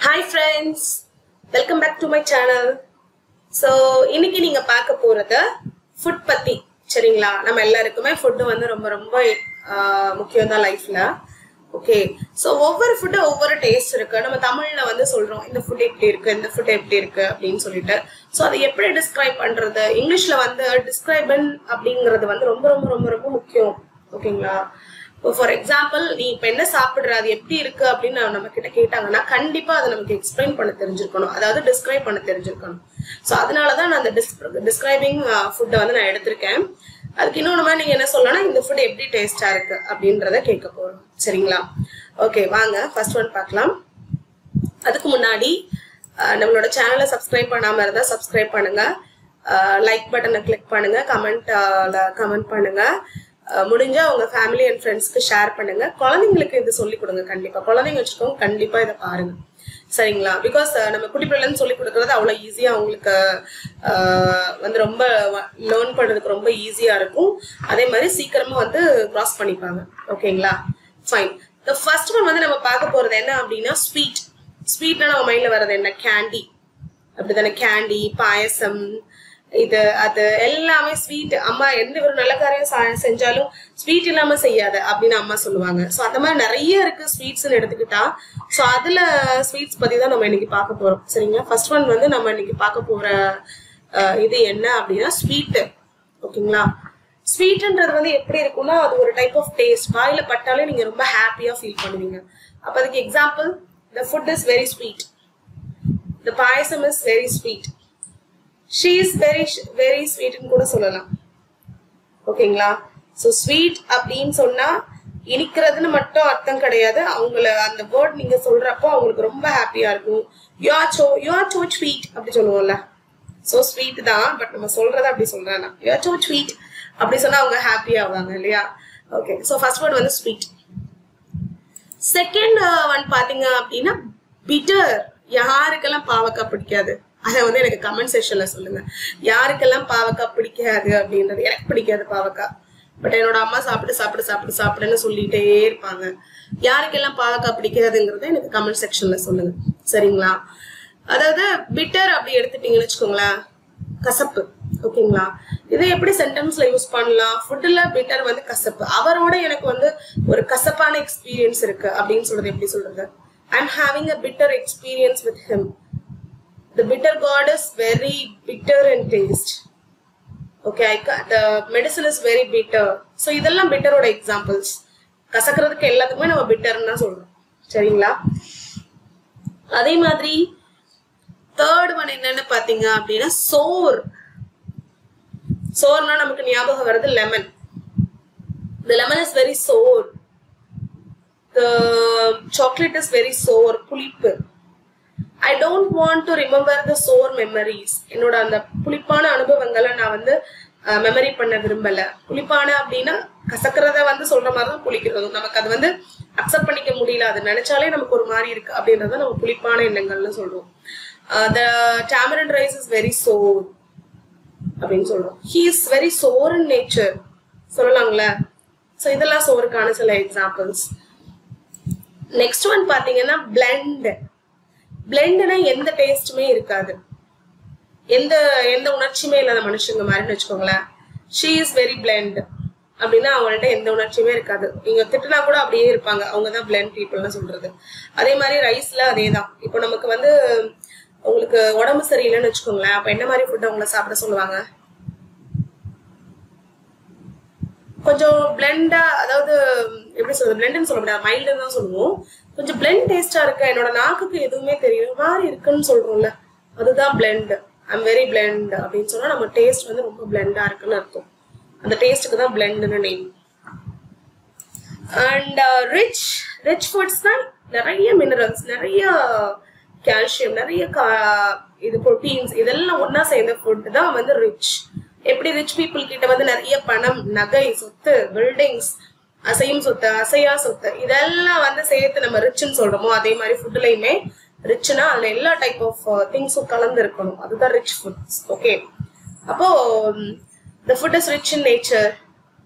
Hi friends welcome back to my channel so இன்னைக்கு நீங்க பார்க்க போறது ஃபுட் பத்தி சரிங்களா நம்ம எல்லாருக்குமே ஃபுட்டு வந்து ரொம்ப ரொம்ப ஆஹ், முக்கியம் தான் லைஃப்ல ஓகே ஸோ ஒவ்வொரு ஃபுட்டு ஒவ்வொரு டேஸ்ட் இருக்கு நம்ம தமிழ்ல வந்து சொல்றோம் இந்த ஃபுட் எப்படி இருக்கு இந்த ஃபுட் எப்படி இருக்கு அப்படின்னு சொல்லிட்டு ஸோ அதை எப்படி டிஸ்கிரைப் பண்றது இங்கிலீஷ்ல வந்து டிஸ்கிரைபன் அப்படிங்கிறது வந்து ரொம்ப ரொம்ப ரொம்ப ரொம்ப முக்கியம் ஓகேங்களா இப்போ ஃபார் எக்ஸாம்பிள் நீ இப்போ என்ன சாப்பிடுற அது எப்படி இருக்கு அப்படின்னு நம்ம கிட்ட கேட்டாங்கன்னா கண்டிப்பா அதை நமக்கு எக்ஸ்பிளைன் பண்ண தெரிஞ்சிருக்கணும் அதாவது டிஸ்கிரைப் பண்ண தெரிஞ்சிருக்கணும் ஸோ அதனால தான் நான் அந்த டிஸ்கிரைபிங் ஃபுட்டை வந்து நான் எடுத்திருக்கேன் அதுக்கு இன்னொன்று மாதிரி நீங்க என்ன சொல்லணும்னா இந்த ஃபுட் எப்படி டேஸ்டா இருக்கு அப்படின்றத கேட்க போறோம் சரிங்களா ஓகே வாங்க ஃபர்ஸ்ட் ஒன் பார்க்கலாம் அதுக்கு முன்னாடி அஹ், நம்மளோட சேனலை சப்ஸ்கிரைப் பண்ணாம இருந்தா சப்ஸ்கிரைப் பண்ணுங்க லைக் பட்டனை கிளிக் பண்ணுங்க கமெண்ட் கமெண்ட் பண்ணுங்க அஹ், முடிஞ்சா உங்க ஃபேமிலி அண்ட் ஃப்ரெண்ட்ஸ்க்கு ஷேர் பண்ணுங்க குழந்தைங்களுக்கு இது சொல்லி கொடுங்க கண்டிப்பா குழந்தைங்க வச்சுக்கோங்க கண்டிப்பா இதை பாருங்க சரிங்களா பிகாஸ் நம்ம குட்டிப்பிள்ளைன்னு சொல்லி கொடுக்கறது அவ்வளோ ஈஸியாக அவங்களுக்கு அஹ், வந்து ரொம்ப லேர்ன் பண்ணுறதுக்கு ரொம்ப ஈஸியாக இருக்கும் அதே மாதிரி சீக்கிரமா வந்து கிராஸ் பண்ணிப்பாங்க ஓகேங்களா ஃபைன் த ஃபர்ஸ்ட் ஒன் வந்து நம்ம பார்க்க போறது என்ன அப்படின்னா ஸ்வீட் ஸ்வீட்னா நம்ம மைண்ட்ல வர்றது என்ன கேண்டி அப்படிதானே கேண்டி பாயசம் இது அது எல்லாமே ஸ்வீட் அம்மா எந்த ஒரு நல்ல காரியம் சா- செஞ்சாலும் ஸ்வீட் இல்லாம செய்யாத அப்படின்னு அம்மா சொல்லுவாங்க ஸோ அந்த மாதிரி நிறைய இருக்கு ஸ்வீட்ஸ்னு எடுத்துக்கிட்டா ஸோ அதுல ஸ்வீட்ஸ் பத்தி தான் நம்ம இன்னைக்கு பார்க்க போறோம் சரிங்களா ஃபர்ஸ்ட் ஒன் வந்து நம்ம இன்னைக்கு பார்க்க போற அஹ், இது என்ன அப்படின்னா ஸ்வீட் ஓகேங்களா ஸ்வீட்ன்றது வந்து எப்படி இருக்கும்னா அது ஒரு டைப் ஆஃப் டேஸ்ட் வாயில பட்டாலே நீங்க ரொம்ப ஹாப்பியா ஃபீல் பண்ணுவீங்க அப்ப அதுக்கு example the food is very sweet the payasam is very sweet she is very very ஸ்வீட்னு கூட சொல்லலாம் ஓகேங்களா ஸோ ஸ்வீட் அப்படின்னு சொன்னா இனிக்கிறதுன்னு மட்டும் அர்த்தம் கிடையாது அவங்கள அந்த வேர்ட் நீங்க சொல்றப்போ அவங்களுக்கு ரொம்ப ஹாப்பியா இருக்கும் you are so you are so sweet அப்படி சொல்லுவோம்ல ஸோ ஸ்வீட் தான் பட் நம்ம சொல்றத அப்படி சொல்றேன் யூ ஆர் சோ ஸ்வீட் அப்படி சொன்னா அவங்க ஹாப்பி ஆவாங்க இல்லையா ஓகே ஸோ ஃபர்ஸ்ட் வேர்ட் வந்து ஸ்வீட் செகண்ட் ஒன் பாத்தீங்க அப்படின்னா பிட்டர் யாருக்கெல்லாம் பாவக்காய் பிடிக்காது அதை வந்து எனக்கு கமெண்ட் செக்ஷன்ல சொல்லுங்க யாருக்கெல்லாம் பாவக்காய் பிடிக்காது அப்படின்றது எனக்கு பிடிக்காது பாவக்காய் பட் என்னோட அம்மா சாப்பிட்டு சாப்பிட்டு சாப்பிட்டு சாப்பிடுன்னு சொல்லிட்டே இருப்பாங்க யாருக்கெல்லாம் பாவக்காய் பிடிக்காதுங்கிறத எனக்கு கமெண்ட் செக்ஷன்ல சொல்லுங்க சரிங்களா அதாவது பிட்டர் அப்படி எடுத்துட்டீங்கன்னு வச்சுக்கோங்களேன் கசப்பு ஓகேங்களா இதை எப்படி சென்டென்ஸ்ல யூஸ் பண்ணலாம் ஃபுட்ல பிட்டர் வந்து கசப்பு அவரோட எனக்கு வந்து ஒரு கசப்பான எக்ஸ்பீரியன்ஸ் இருக்கு அப்படின்னு சொல்றது எப்படி சொல்றது I am having a bitter experience with him the bitter gourd is very bitter in taste okay I the medicine is very bitter so இதெல்லாம் பிட்டரோட எக்ஸாம்பிள்ஸ் கசக்கிறதுக்கு எல்லாத்துக்குமே நம்ம பிட்டர்னு தான் சொல்றோம் சரிங்களா அதே மாதிரி தேர்ட் ஒன் என்னன்னு பாத்தீங்க அப்படின்னா சோர் சோர்னா நமக்கு ஞாபகம் வருது lemon the lemon is very sour the chocolate is very sour புளிப்பு I don't want to remember the sour memories என்னோட அந்த புளிப்பான அனுபவங்களை நான் வந்து மெமரி பண்ண விரும்பல புளிப்பான அப்படின்னா கசக்கிறத வந்து சொல்ற மாதிரி தான் புளிக்கிறதும் நமக்கு அது வந்து அக்செப்ட் பண்ணிக்க முடியல அது நினைச்சாலே நமக்கு ஒரு மாதிரி இருக்கு அப்படின்றத நம்ம புளிப்பான எண்ணங்கள்னு சொல்றோம் the tamarind rice is very sour அப்படின்னு சொல்றோம் he is very sour in nature சொல்லலாங்களே ஸோ இதெல்லாம் சோறுக்கான சில எக்ஸாம்பிள்ஸ் நெக்ஸ்ட் ஒன் பாத்தீங்கன்னா பிளெண்ட் பிளெண்ட்னா எந்த டேஸ்ட்டுமே இருக்காது எந்த எந்த உணர்ச்சியுமே இல்லாத மனுஷங்க மாதிரின்னு வச்சுக்கோங்களேன் ஷீ இஸ் வெரி பிளெண்ட் அப்படின்னா அவங்கள்ட்ட எந்த உணர்ச்சியுமே இருக்காது நீங்க திட்டுனா கூட அப்படியே இருப்பாங்க அவங்க தான் பிளெண்ட் பீப்புள்னு சொல்றது அதே மாதிரி ரைஸ்ல அதே தான் இப்போ நமக்கு வந்து உங்களுக்கு உடம்பு சரியில்லைன்னு வச்சுக்கோங்களேன் அப்ப என்ன மாதிரி ஃபுட் அவங்கள சாப்பிட சொல்லுவாங்க கொஞ்சம் பிளெண்டா அதாவது எப்படி சொல்றது பிளெண்ட்னு சொல்ல முடியாது மைல்டுன்னு தான் சொல்லுவோம் கொஞ்சம் பிளெண்ட் டேஸ்டா இருக்கு என்னோட நாக்குக்கு எதுவுமே தெரியல மாதிரி இருக்குன்னு சொல்றோம்ல அதுதான் பிளெண்ட் ஐம் வெரி பிளெண்ட் அப்படின்னு சொன்னா நம்ம டேஸ்ட் வந்து ரொம்ப பிளெண்டா இருக்குன்னு அர்த்தம் அந்த டேஸ்ட்டுக்கு தான் பிளெண்ட்னு name and rich rich foods தான் நிறைய மினரல்ஸ் நிறைய கால்சியம் நிறைய கா- இது ப்ரோட்டீன்ஸ் இதெல்லாம் ஒண்ணா சேர்ந்த ஃபுட் தான் வந்து ரிச் எப்படி ரிச் பீப்புள் கிட்ட வந்து நிறைய பணம் நகை சொத்து பில்டிங்ஸ் அசையும் சொத்து அசையா சொத்து இதெல்லாம் வந்து சேர்த்து நம்ம ரிச்னு சொல்றோமோ அதே மாதிரி ஃபுட்லயுமே ரிச்னா அதுல எல்லா டைப் ஆஃப் திங்ஸும் கலந்து இருக்கணும் அதுதான் ரிச் ஃபுட்ஸ் ஓகே அப்போ the food is rich in nature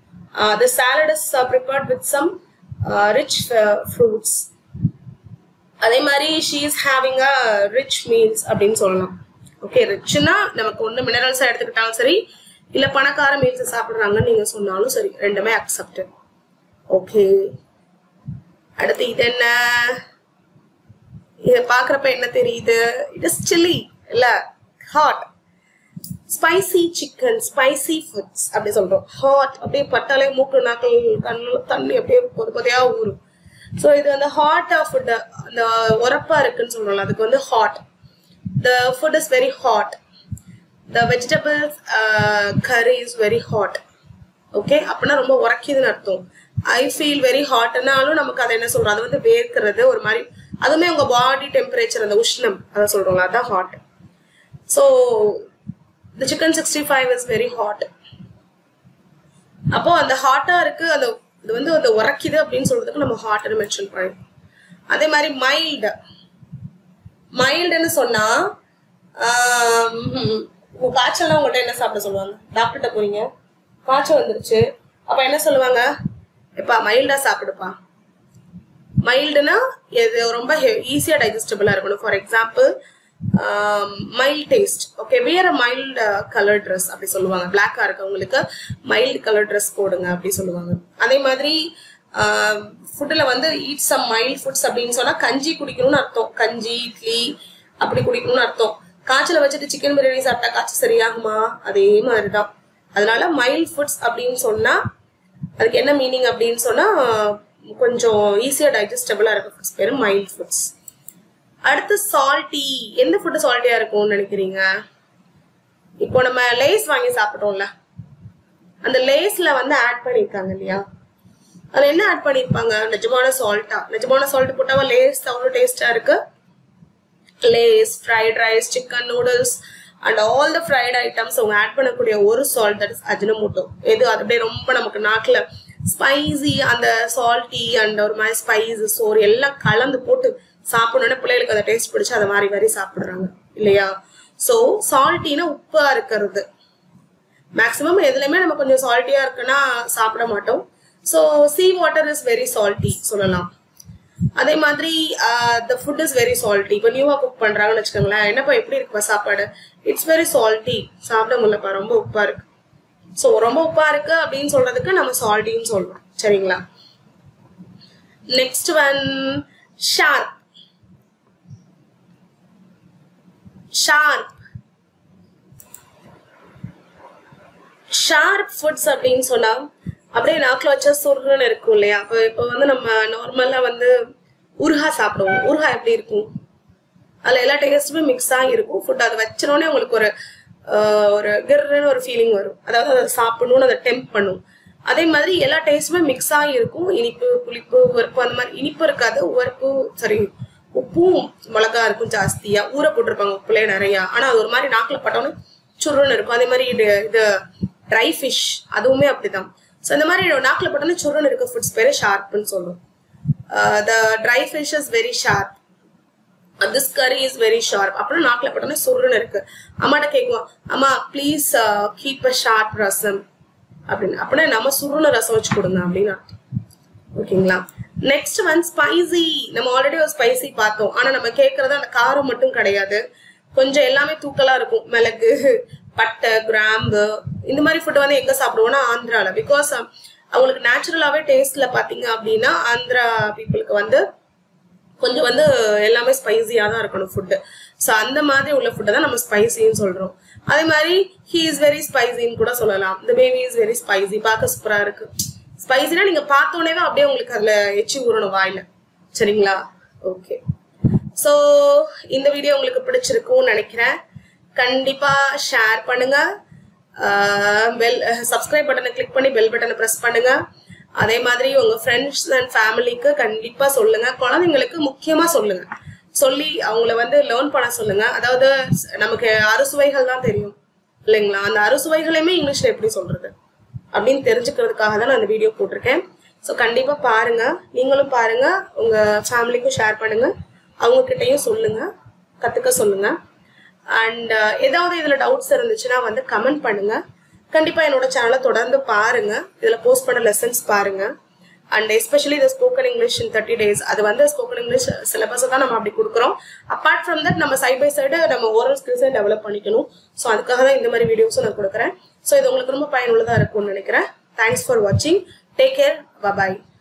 the salad is prepared with some rich fruits அதே மாதிரி she is having a rich meals அப்படின்னு சொல்லலாம் ஓகே ரிச்னா நமக்கு ஒன்று மினரல்ஸாக எடுத்துக்கிட்டாலும் சரி இல்லை பணக்கார மீல்ஸ் சாப்பிட்றாங்கன்னு நீங்கள் சொன்னாலும் சரி ரெண்டுமே அக்செப்டட் ஓகே அடுத்து இது என்ன இதை பார்க்குறப்ப என்ன தெரியுது இட் இஸ் சில்லி இல்லை hot spicy chicken spicy foods அப்படி சொல்றோம் ஹாட் அப்படியே பட்டாலே மூக்கு நாக்கள் கண்ணு தண்ணி அப்படியே பொது பொதையா ஊறும் ஸோ இது வந்து ஹாட் ஃபுட் அந்த உரப்பா இருக்குன்னு சொல்றோம்ல அதுக்கு வந்து hot the food is very hot the vegetables curry is very hot okay அப்படின்னா ரொம்ப உரைக்குதுன்னு அர்த்தம் ஐ ஃபீல் வெரி ஹாட்னாலும் நமக்கு அதை என்ன சொல்றோம் அது வந்து வேர்க்கிறது ஒரு மாதிரி அதுவுமே உங்க பாடி டெம்பரேச்சர் அந்த உஷ்ணம் அதை சொல்றோம்ல அதான் hot so the chicken sixty five is very hot அப்போ அந்த ஹாட்டா இருக்கு அந்த இது வந்து அந்த உரைக்குது அப்படின்னு சொல்றதுக்கு நம்ம ஹாட்னு மென்ஷன் பண்ணணும் அதே மாதிரி மைல்டு மைல்டுன்னு சொன்னா ஆம், உங்க காய்ச்சல்னா உங்கள்கிட்ட என்ன சாப்பிட சொல்லுவாங்க டாக்டர்கிட்ட போறீங்க காய்ச்சல் வந்துருச்சு அப்ப என்ன சொல்லுவாங்க எப்பா மைல்டா சாப்பிடுப்பா மைல்டுனா இது ரொம்ப ஈஸியாக டைஜஸ்டபிளாக இருக்கணும் for example mild taste okay வேற மைல்ட் கலர் ட்ரெஸ் அப்படி சொல்லுவாங்க பிளாக்காக இருக்கவங்களுக்கு மைல்டு கலர் ட்ரெஸ் போடுங்க அப்படி சொல்லுவாங்க அதே மாதிரி ஃபுட்டில் வந்து ஈட் சம் மைல்ட் ஃபுட்ஸ் அப்படின்னு சொன்னால் கஞ்சி குடிக்கணும்னு அர்த்தம் கஞ்சி இட்லி அப்படி குடிக்கணும்னு அர்த்தம் காய்ச்சலை வச்சுட்டு சிக்கன் பிரியாணி சாப்பிட்டா காய்ச்சல் சரியாகுமா அதே மாதிரி தான் அதனால மைல்ட் ஃபுட்ஸ் அப்படின்னு சொன்னால் அதுக்கு என்ன மீனிங் அப்படின்னு சொன்னா கொஞ்சம் ஈஸியா டைஜஸ்டபிளா இருக்க ஃபுட்ஸ் பேரு மைல்ட் ஃபுட்ஸ் அடுத்து சால்ட்டி எந்த ஃபுட்டு சால்ட்டியா இருக்கும்னு நினைக்கிறீங்க இப்போ நம்ம லேஸ் வாங்கி சாப்பிட்டோம்ல அந்த லேஸ்ல வந்து ஆட் பண்ணிருக்காங்க இல்லையா அதுல என்ன ஆட் பண்ணிருப்பாங்க நிஜமான சால்ட்டா நிஜமான சால்ட் போட்டாவா லேஸ் அவ்வளோ டேஸ்டா இருக்கு Lay's fried rice chicken noodles and all the fried items அவங்க ஆட் பண்ணக்கூடிய ஒரு சால்ட் தட் இஸ் அஜினமோட்டோ எது அது அப்படியே ரொம்ப நமக்கு நாக்கில் ஸ்பைசி அந்த சால்ட்டி அண்ட் ஒரு மாதிரி ஸ்பைஸ் சோறு எல்லாம் கலந்து போட்டு சாப்பிடணும்னா பிள்ளைகளுக்கு அதை டேஸ்ட் பிடிச்சி அதை மாதிரி மாதிரி சாப்பிடுறாங்க இல்லையா ஸோ சால்ட்டினா உப்பா இருக்கிறது மேக்ஸிமம் எதுலையுமே நம்ம கொஞ்சம் சால்ட்டியா இருக்குன்னா சாப்பிட மாட்டோம் so sea water is very salty சொல்லலாம் அதே மாதிரி the food is very salty இப்போ நியூவா குக் பண்றாங்கன்னு வச்சுக்கோங்களேன் என்னப்பா எப்படி இருக்குப்பா சாப்பாடு இட்ஸ் வெரி சால்ட்டி சாப்பிட முடியலப்பா ரொம்ப உப்பா இருக்கு ஸோ ரொம்ப உப்பா இருக்கு அப்படின்னு சொல்றதுக்கு நம்ம சால்ட்டின்னு சொல்றோம் சரிங்களா next one sharp sharp sharp foods அப்படின்னு சொன்னா அப்படியே நாக்கில் வச்சா சுருன்னு இருக்கும் இல்லையா அப்போ இப்போ வந்து நம்ம நார்மலா வந்து ஊறுகா சாப்பிடுவோம் ஊறுகா எப்படி இருக்கும் அதுல எல்லா டேஸ்ட்டுமே மிக்ஸ் ஆகி இருக்கும் ஃபுட் அதை வச்சினோடனே உங்களுக்கு ஒரு ஆஹ், ஒரு கிர்ன்னு ஒரு ஃபீலிங் வரும் அதாவது அதை சாப்பிடணும்னு அதை டெம்ப் பண்ணும் அதே மாதிரி எல்லா டேஸ்ட்டுமே மிக்ஸ் ஆகி இருக்கும் இனிப்பு புளிப்பு உவர்ப்பு அந்த மாதிரி இனிப்பு இருக்காது உவர்ப்பு சரி உப்பும் மிளகா இருக்கும் ஜாஸ்தியா ஊற போட்டிருப்பாங்க உப்புலேயே நிறையா ஆனா அது ஒரு மாதிரி நாக்கில் பட்டோன்னு சுருன்னு இருக்கும் அதே மாதிரி இது இது ட்ரை ஃபிஷ் அதுவுமே அப்படிதான் ஸோ இந்த மாதிரி நாக்கில் பட்டோன்னு சுருன்னு இருக்க ஃபுட்ஸ் பேரு ஷார்ப்னு சொல்லுவோம் the dry fish is very sharp this curry is very sharp அப்புறம் நாக்கில் பட்டோன்னே சுருன்னு இருக்கு அம்மாட்ட கேட்குவோம் அம்மா please keep a sharp rasam அப்படின்னு அப்படின்னா நம்ம சுருன்னு ரசம் வச்சு கொடுங்க அப்படின்னு அர்த்தம். ஓகேங்களா நெக்ஸ்ட் வந்து ஸ்பைசி நம்ம ஆல்ரெடி ஒரு ஸ்பைசி பார்த்தோம் ஆனா நம்ம கேட்கறது அந்த காரம் மட்டும் கிடையாது கொஞ்சம் எல்லாமே தூக்கலா இருக்கும் மிளகு பட்டை கிராம்பு இந்த மாதிரி ஃபுட் வந்து எங்க சாப்பிடுவோம்னா ஆந்திரால பிகாஸ் அவங்களுக்கு நேச்சுரலாவே டேஸ்ட்ல பாத்தீங்க அப்படின்னா ஆந்திரா பீப்புளுக்கு வந்து கொஞ்சம் வந்து எல்லாமே ஸ்பைசியாக தான் இருக்கணும் ஃபுட்டு ஸோ அந்த மாதிரி உள்ள ஃபுட்டை தான் நம்ம ஸ்பைசின்னு சொல்கிறோம் அதே மாதிரி ஹீ இஸ் வெரி ஸ்பைசின்னு கூட சொல்லலாம் இந்த பேபி இஸ் வெரி ஸ்பைசி பார்க்க சூப்பராக இருக்கு ஸ்பைசினா நீங்கள் பார்த்தோன்னே அப்படியே உங்களுக்கு அதில் எச்சி ஊறணும் வாயில சரிங்களா ஓகே ஸோ இந்த வீடியோ உங்களுக்கு பிடிச்சிருக்கும்னு நினைக்கிறேன் கண்டிப்பாக ஷேர் பண்ணுங்க பெல் சப்ஸ்கிரைப் பட்டனை கிளிக் பண்ணி பெல் பட்டனை ப்ரெஸ் பண்ணுங்க அதே மாதிரி உங்க ஃப்ரெண்ட்ஸ் அண்ட் ஃபேமிலிக்கு கண்டிப்பா சொல்லுங்க குழந்தைங்களுக்கு முக்கியமா சொல்லுங்க சொல்லி அவங்கள வந்து லேர்ன் பண்ண சொல்லுங்க அதாவது நமக்கு அறுசுவைகள் தான் தெரியும் இல்லைங்களா அந்த அறுசுவைகளையுமே இங்கிலீஷ்ல எப்படி சொல்றது அப்படின்னு தெரிஞ்சுக்கிறதுக்காக தான் நான் இந்த வீடியோ போட்டிருக்கேன் ஸோ கண்டிப்பா பாருங்க நீங்களும் பாருங்க உங்க ஃபேமிலிக்கும் ஷேர் பண்ணுங்க அவங்க கிட்டயும் சொல்லுங்க கத்துக்க சொல்லுங்க அண்ட் ஏதாவது இதுல டவுட்ஸ் இருந்துச்சுன்னா வந்து கமெண்ட் பண்ணுங்க கண்டிப்பா என்னோட சேனலை தொடர்ந்து பாருங்க இதுல போஸ்ட் பண்ண லெசன்ஸ் பாருங்க அண்ட் எஸ்பெஷலி இந்த spoken English in thirty days அது வந்து ஸ்போக்கன் இங்கிலீஷ் சிலபஸை தான் நம்ம அப்படி கொடுக்குறோம் அப்பார்ட் ஃப்ரம் தட் நம்ம சைட் பை சைடு நம்ம ஓரல் ஸ்கில்ஸை டெவலப் பண்ணிக்கணும் ஸோ அதுக்காக தான் இந்த மாதிரி வீடியோஸும் நான் கொடுக்குறேன் ஸோ இது உங்களுக்கு ரொம்ப பயனுள்ளதாக இருக்கும்னு நினைக்கிறேன் தேங்க்ஸ் ஃபார் வாட்சிங் டேக் கேர் பபாய்